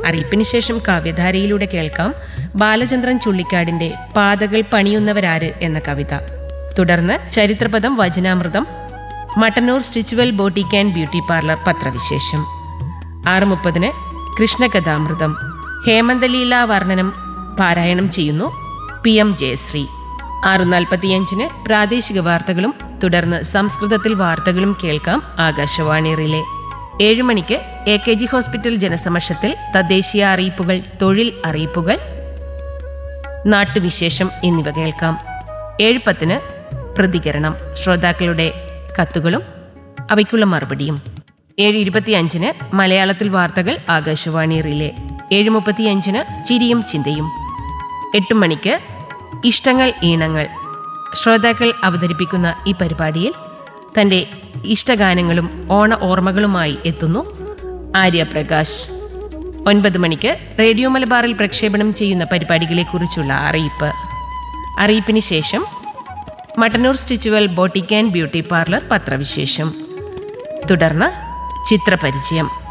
അറിയിപ്പിന് ശേഷം കാവ്യധാരയിലൂടെ കേൾക്കാം ബാലചന്ദ്രൻ ചുള്ളിക്കാടിന്റെ പാതകൾ പണിയുന്നവരാര് എന്ന കവിത തുടർന്ന് ചരിത്രപദം വചനാമൃതം Mattannur Stitchual boutique and beauty parlour പത്രവിശേഷം ആറ് മുപ്പതിന് കൃഷ്ണകഥാമൃതം ഹേമന്തലീല വർണ്ണനം പാരായണം ചെയ്യുന്നു പി എം ജയശ്രീ ആറ് നാൽപ്പത്തിയഞ്ചിന് പ്രാദേശിക വാർത്തകളും തുടർന്ന് സംസ്കൃതത്തിൽ വാർത്തകളും കേൾക്കാം ആകാശവാണി റിലേ ഏഴ് മണിക്ക് എ കെ ജി ഹോസ്പിറ്റൽ ജനസമക്ഷത്തിൽ തദ്ദേശീയ അറിയിപ്പുകൾ തൊഴിൽ അറിയിപ്പുകൾ നാട്ടുവിശേഷം എന്നിവ കേൾക്കാം ഏഴ് പത്തിന് പ്രതികരണം ശ്രോതാക്കളുടെ കത്തുകളും അവയ്ക്കുള്ള മറുപടിയും ഏഴ് ഇരുപത്തിയഞ്ചിന് മലയാളത്തിൽ വാർത്തകൾ ആകാശവാണി റിലേ ഏഴ് മുപ്പത്തിയഞ്ചിന് ചിരിയും ചിന്തയും എട്ട് മണിക്ക് ഇഷ്ടങ്ങൾ ഈണങ്ങൾ ശ്രോതാക്കൾ അവതരിപ്പിക്കുന്ന ഈ പരിപാടിയിൽ തൻ്റെ ഇഷ്ടഗാനങ്ങളും ഓണ ഓർമ്മകളുമായി എത്തുന്നു ആര്യപ്രകാശ് ഒൻപത് മണിക്ക് റേഡിയോ മലബാറിൽ പ്രക്ഷേപണം ചെയ്യുന്ന പരിപാടികളെക്കുറിച്ചുള്ള അറിയിപ്പ് അറിയിപ്പിന് ശേഷം Mattannur Stitchual boutique and beauty parlour പത്രവിശേഷം തുടർന്ന് ചിത്രപരിചയം